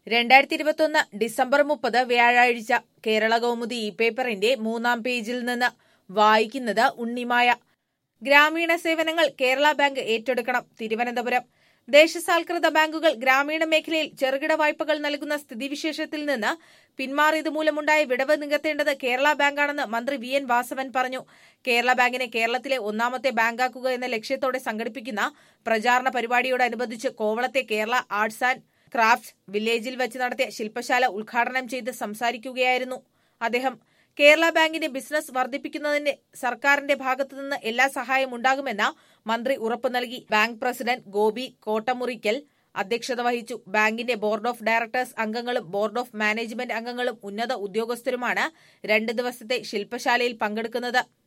രണ്ടായിരത്തി ഇരുപത്തൊന്ന് ഡിസംബർ മുപ്പത് വ്യാഴാഴ്ച കേരള കൗമുദി ഇ പേപ്പറിന്റെ മൂന്നാം പേജിൽ നിന്ന് വായിക്കുന്നത് ഉണ്ണിമായ ഗ്രാമീണ സേവനങ്ങൾ കേരള ബാങ്ക് ഏറ്റെടുക്കണം തിരുവനന്തപുരം ദേശസാൽകൃത ബാങ്കുകൾ ഗ്രാമീണ മേഖലയിൽ ചെറുകിട വായ്പകൾ നൽകുന്ന സ്ഥിതിവിശേഷത്തിൽ നിന്ന് പിന്മാറിയത് മൂലമുണ്ടായ വിടവ് നികത്തേണ്ടത് കേരള ബാങ്കാണെന്ന് മന്ത്രി വി എൻ വാസവൻ പറഞ്ഞു കേരള ബാങ്കിനെ കേരളത്തിലെ ഒന്നാമത്തെ ബാങ്കാക്കുക എന്ന ലക്ഷ്യത്തോടെ സംഘടിപ്പിക്കുന്ന പ്രചാരണ പരിപാടിയോടനുബന്ധിച്ച് കോവളത്തെ കേരള ആർട്സ് ആൻഡ് ക്രാഫ്റ്റ്സ് വില്ലേജിൽ വെച്ച് നടത്തിയ ശില്പശാല ഉദ്ഘാടനം ചെയ്ത് സംസാരിക്കുകയായിരുന്നു അദ്ദേഹം കേരള ബാങ്കിന്റെ ബിസിനസ് വർദ്ധിപ്പിക്കുന്നതിന് സർക്കാരിന്റെ ഭാഗത്തുനിന്ന് എല്ലാ സഹായവും ഉണ്ടാകുമെന്ന് മന്ത്രി ഉറപ്പു നൽകി ബാങ്ക് പ്രസിഡന്റ് ഗോപി കോട്ടമുറിക്കൽ അധ്യക്ഷത വഹിച്ചു ബാങ്കിന്റെ ബോർഡ് ഓഫ് ഡയറക്ടേഴ്സ് അംഗങ്ങളും ബോർഡ് ഓഫ് മാനേജ്മെന്റ് അംഗങ്ങളും ഉന്നത ഉദ്യോഗസ്ഥരുമാണ് രണ്ട് ദിവസത്തെ ശില്പശാലയിൽ പങ്കെടുക്കുന്നത്